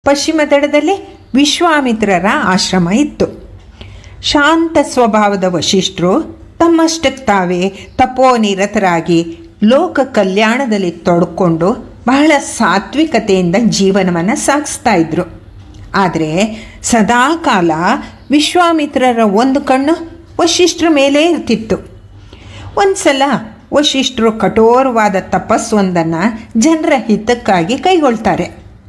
ಪಶ್ಚಿಮ ದಡದಲ್ಲಿ ವಿಶ್ವಾಮಿತ್ರರ ಆಶ್ರಮ ಇತ್ತು ಶಾಂತ ಸ್ವಭಾವದ ವಶಿಷ್ಠರು ತಮ್ಮಷ್ಟಕ್ಕೆ ತಾವೇ ತಪೋನಿರತರಾಗಿ ಲೋಕ ಕಲ್ಯಾಣದಲ್ಲಿ ತೊಡ್ಕೊಂಡು ಬಹಳ ಸಾತ್ವಿಕತೆಯಿಂದ ಜೀವನವನ್ನು ಸಾಗಿಸ್ತಾ ಇದ್ರು ಆದರೆ ಸದಾಕಾಲ ವಿಶ್ವಾಮಿತ್ರರ ಒಂದು ಕಣ್ಣು ವಶಿಷ್ಠರ ಮೇಲೆ ಇರ್ತಿತ್ತು ಒಂದು ಸಲ ವಶಿಷ್ಠರು ಕಠೋರವಾದ ತಪಸ್ಸೊಂದನ್ನು ಜನರ ಹಿತಕ್ಕಾಗಿ ಕೈಗೊಳ್ತಾರೆ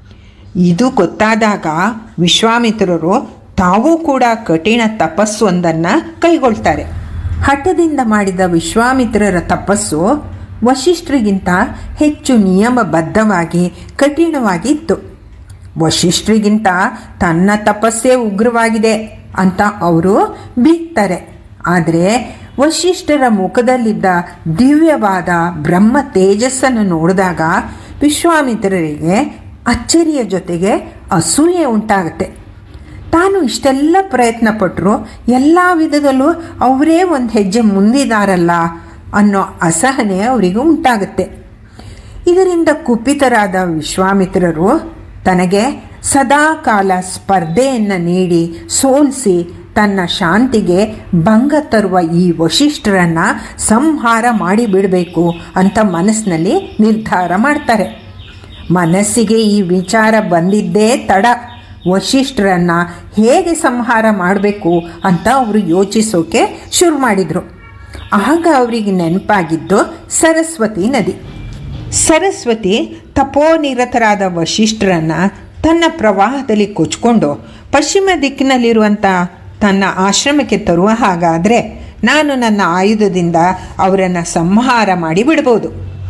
ಇದು ಗೊತ್ತಾದಾಗ ವಿಶ್ವಾಮಿತ್ರರು ತಾವೂ ಕೂಡ ಕಠಿಣ ತಪಸ್ಸೊಂದನ್ನು ಕೈಗೊಳ್ತಾರೆ ಹಠದಿಂದ ಮಾಡಿದ ವಿಶ್ವಾಮಿತ್ರರ ತಪಸ್ಸು ವಶಿಷ್ಠರಿಗಿಂತ ಹೆಚ್ಚು ನಿಯಮಬದ್ಧವಾಗಿ ಕಠಿಣವಾಗಿತ್ತು ವಶಿಷ್ಠರಿಗಿಂತ ತನ್ನ ತಪಸ್ಸೇ ಉಗ್ರವಾಗಿದೆ ಅಂತ ಅವರು ಬೀಗ್ತಾರೆ ಆದರೆ ವಶಿಷ್ಠರ ಮುಖದಲ್ಲಿದ್ದ ದಿವ್ಯವಾದ ಬ್ರಹ್ಮ ತೇಜಸ್ಸನ್ನು ನೋಡಿದಾಗ ವಿಶ್ವಾಮಿತ್ರರಿಗೆ ಅಚ್ಚರಿಯ ಜೊತೆಗೆ ಅಸೂಯೆ ಉಂಟಾಗುತ್ತೆ ತಾನು ಇಷ್ಟೆಲ್ಲ ಪ್ರಯತ್ನ ಪಟ್ಟರು ಎಲ್ಲ ವಿಧದಲ್ಲೂ ಅವರೇ ಒಂದು ಹೆಜ್ಜೆ ಮುಂದಿದಾರಲ್ಲ ಅನ್ನೋ ಅಸಹನೆ ಅವರಿಗೆ ಉಂಟಾಗುತ್ತೆ ಇದರಿಂದ ಕುಪಿತರಾದ ವಿಶ್ವಾಮಿತ್ರರು ತನಗೆ ಸದಾಕಾಲ ಸ್ಪರ್ಧೆಯನ್ನು ನೀಡಿ ಸೋಲಿಸಿ ತನ್ನ ಶಾಂತಿಗೆ ಭಂಗ ತರುವ ಈ ವಶಿಷ್ಠರನ್ನು ಸಂಹಾರ ಮಾಡಿಬಿಡಬೇಕು ಅಂತ ಮನಸ್ಸಿನಲ್ಲಿ ನಿರ್ಧಾರ ಮಾಡ್ತಾರೆ ಮನಸ್ಸಿಗೆ ಈ ವಿಚಾರ ಬಂದಿದ್ದೇ ತಡ ವಶಿಷ್ಠರನ್ನು ಹೇಗೆ ಸಂಹಾರ ಮಾಡಬೇಕು ಅಂತ ಅವರು ಯೋಚಿಸೋಕೆ ಶುರು ಮಾಡಿದರು ಆಗ ಅವರಿಗೆ ನೆನಪಾಗಿದ್ದು ಸರಸ್ವತಿ ನದಿ ಸರಸ್ವತಿ ತಪೋನಿರತರಾದ ವಶಿಷ್ಠರನ್ನು ತನ್ನ ಪ್ರವಾಹದಲ್ಲಿ ಕೊಚ್ಕೊಂಡು ಪಶ್ಚಿಮ ದಿಕ್ಕಿನಲ್ಲಿರುವಂಥ ತನ್ನ ಆಶ್ರಮಕ್ಕೆ ತರುವ ಹಾಗಾದರೆ ನಾನು ನನ್ನ ಆಯುಧದಿಂದ ಅವರನ್ನು ಸಂಹಾರ ಮಾಡಿ ಬಿಡ್ಬೋದು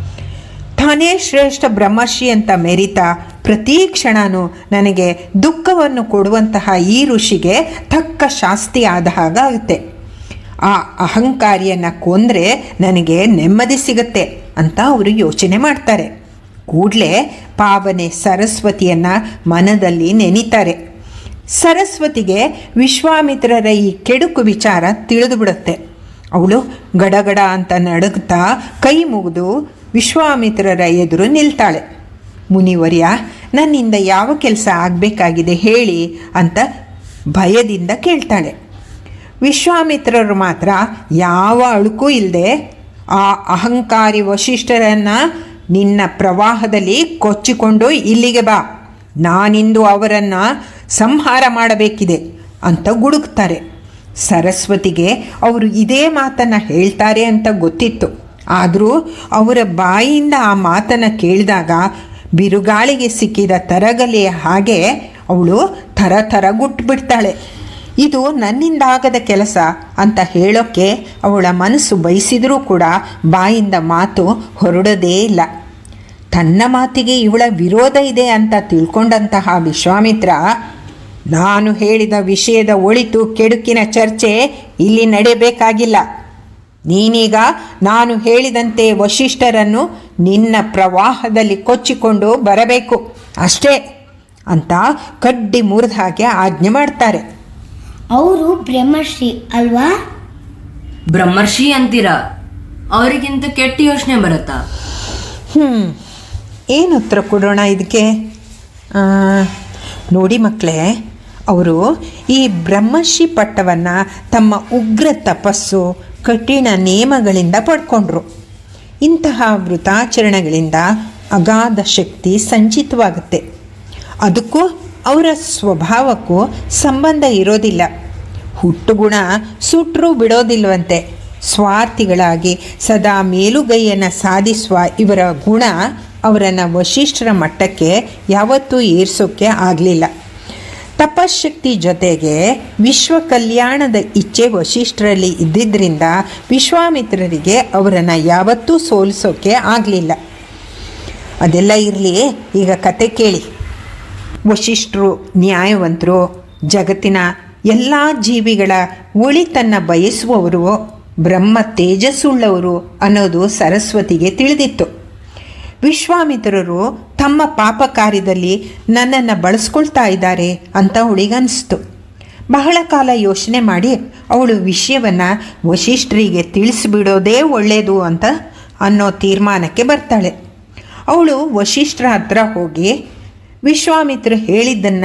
ತಾನೇ ಶ್ರೇಷ್ಠ ಬ್ರಹ್ಮರ್ಷಿ ಅಂತ ಮೆರಿತಾ ಪ್ರತಿ ಕ್ಷಣನೂ ನನಗೆ ದುಃಖವನ್ನು ಕೊಡುವಂತಹ ಈ ಋಷಿಗೆ ತಕ್ಕ ಶಾಸ್ತಿ ಆದ ಹಾಗಾಗುತ್ತೆ ಆ ಅಹಂಕಾರಿಯನ್ನು ಕೊಂದರೆ ನನಗೆ ನೆಮ್ಮದಿ ಸಿಗುತ್ತೆ ಅಂತ ಅವರು ಯೋಚನೆ ಮಾಡ್ತಾರೆ ಕೂಡಲೇ ಪಾವನೆ ಸರಸ್ವತಿಯನ್ನು ಮನದಲ್ಲಿ ನೆನಿತಾರೆ ಸರಸ್ವತಿಗೆ ವಿಶ್ವಾಮಿತ್ರರ ಈ ಕೆಡುಕು ವಿಚಾರ ತಿಳಿದು ಬಿಡುತ್ತೆ ಅವಳು ಗಡಗಡ ಅಂತ ನಡುಗ್ತಾ ಕೈ ಮುಗಿದು ವಿಶ್ವಾಮಿತ್ರರ ಎದುರು ನಿಲ್ತಾಳೆ ಮುನಿವರ್ಯ ನನ್ನಿಂದ ಯಾವ ಕೆಲಸ ಆಗಬೇಕಾಗಿದೆ ಹೇಳಿ ಅಂತ ಭಯದಿಂದ ಕೇಳ್ತಾಳೆ ವಿಶ್ವಾಮಿತ್ರರು ಮಾತ್ರ ಯಾವ ಅಳುಕೂ ಇಲ್ಲದೆ ಆ ಅಹಂಕಾರಿ ವಶಿಷ್ಠರನ್ನು ನಿನ್ನ ಪ್ರವಾಹದಲ್ಲಿ ಕೊಚ್ಚಿಕೊಂಡು ಇಲ್ಲಿಗೆ ಬಾ ನಾನಿಂದು ಅವರನ್ನು ಸಂಹಾರ ಮಾಡಬೇಕಿದೆ ಅಂತ ಗುಡುಕ್ತಾರೆ ಸರಸ್ವತಿಗೆ ಅವರು ಇದೇ ಮಾತನ್ನು ಹೇಳ್ತಾರೆ ಅಂತ ಗೊತ್ತಿತ್ತು ಆದರೂ ಅವರ ಬಾಯಿಯಿಂದ ಆ ಮಾತನ್ನು ಕೇಳಿದಾಗ ಬಿರುಗಾಳಿಗೆ ಸಿಕ್ಕಿದ ತರಗಲೆಯ ಹಾಗೆ ಅವಳು ಥರ ಥರ ಗುಟ್ಬಿಡ್ತಾಳೆ ಇದು ನನ್ನಿಂದ ಆಗದ ಕೆಲಸ ಅಂತ ಹೇಳೋಕ್ಕೆ ಅವಳ ಮನಸ್ಸು ಬಯಸಿದರೂ ಕೂಡ ಬಾಯಿಂದ ಮಾತು ಹೊರಡೋದೇ ಇಲ್ಲ ತನ್ನ ಮಾತಿಗೆ ಇವಳ ವಿರೋಧ ಇದೆ ಅಂತ ತಿಳ್ಕೊಂಡಂತಹ ವಿಶ್ವಾಮಿತ್ರ ನಾನು ಹೇಳಿದ ವಿಷಯದ ಒಳಿತು ಕೆಡುಕಿನ ಚರ್ಚೆ ಇಲ್ಲಿ ನಡೆಯಬೇಕಾಗಿಲ್ಲ ನೀನೀಗ ನಾನು ಹೇಳಿದಂತೆ ವಶಿಷ್ಠರನ್ನು ನಿನ್ನ ಪ್ರವಾಹದಲ್ಲಿ ಕೊಚ್ಚಿಕೊಂಡು ಬರಬೇಕು ಅಷ್ಟೇ ಅಂತ ಕಡ್ಡಿ ಮುರಿದ ಹಾಗೆ ಆಜ್ಞೆ ಮಾಡ್ತಾರೆ ಅವರು ಬ್ರಹ್ಮಶ್ರೀ ಅಲ್ವಾ ಬ್ರಹ್ಮರ್ಷಿ ಅಂತೀರಾ ಅವರಿಗಿಂತ ಕೆಟ್ಟ ಯೋಚನೆ ಬರುತ್ತಾ ಹ್ಞೂ ಏನು ಉತ್ತರ ಕೊಡೋಣ ಇದಕ್ಕೆ ಆ, ನೋಡಿ ಮಕ್ಕಳೇ ಅವರು ಈ ಬ್ರಹ್ಮರ್ಷಿ ಪಟ್ಟವನ್ನು ತಮ್ಮ ಉಗ್ರ ತಪಸ್ಸು ಕಠಿಣ ನಿಯಮಗಳಿಂದ ಪಡ್ಕೊಂಡ್ರು ಇಂತಹ ವೃತಾಚರಣೆಗಳಿಂದ ಅಗಾಧ ಶಕ್ತಿ ಸಂಚಿತವಾಗುತ್ತೆ ಅದಕ್ಕೂ ಅವರ ಸ್ವಭಾವಕ್ಕೂ ಸಂಬಂಧ ಇರೋದಿಲ್ಲ ಹುಟ್ಟುಗುಣ ಸುಟ್ಟರೂ ಬಿಡೋದಿಲ್ವಂತೆ ಸ್ವಾರ್ಥಿಗಳಾಗಿ ಸದಾ ಮೇಲುಗೈಯನ್ನು ಸಾಧಿಸುವ ಇವರ ಗುಣ ಅವರನ್ನು ವಶಿಷ್ಠರ ಮಟ್ಟಕ್ಕೆ ಯಾವತ್ತೂ ಏರ್ಸೋಕ್ಕೆ ಆಗಲಿಲ್ಲ ತಪಶಕ್ತಿ ಜೊತೆಗೆ ವಿಶ್ವ ಕಲ್ಯಾಣದ ಇಚ್ಛೆ ವಶಿಷ್ಠರಲ್ಲಿ ಇದ್ದಿದ್ದರಿಂದ ವಿಶ್ವಾಮಿತ್ರರಿಗೆ ಅವರನ್ನು ಯಾವತ್ತೂ ಸೋಲಿಸೋಕ್ಕೆ ಆಗಲಿಲ್ಲ ಅದೆಲ್ಲ ಇರಲಿ ಈಗ ಕತೆ ಕೇಳಿ ವಶಿಷ್ಠರು ನ್ಯಾಯವಂತರು ಜಗತ್ತಿನ ಎಲ್ಲ ಜೀವಿಗಳ ಒಳಿತನ್ನು ಬಯಸುವವರು ಬ್ರಹ್ಮ ತೇಜಸ್ಸುಳ್ಳವರು ಅನ್ನೋದು ಸರಸ್ವತಿಗೆ ತಿಳಿದಿತ್ತು ವಿಶ್ವಾಮಿತ್ರರು ತಮ್ಮ ಪಾಪ ಕಾರ್ಯದಲ್ಲಿ ನನ್ನನ್ನು ಬಳಸ್ಕೊಳ್ತಾ ಇದ್ದಾರೆ ಅಂತ ಅವಳಿಗನ್ನಿಸ್ತು ಬಹಳ ಕಾಲ ಯೋಚನೆ ಮಾಡಿ ಅವಳು ವಿಷಯವನ್ನು ವಶಿಷ್ಠರಿಗೆ ತಿಳಿಸಿಬಿಡೋದೇ ಒಳ್ಳೆಯದು ಅಂತ ಅನ್ನೋ ತೀರ್ಮಾನಕ್ಕೆ ಬರ್ತಾಳೆ ಅವಳು ವಶಿಷ್ಠರ ಹತ್ರ ಹೋಗಿ ವಿಶ್ವಾಮಿತ್ರ ಹೇಳಿದ್ದನ್ನು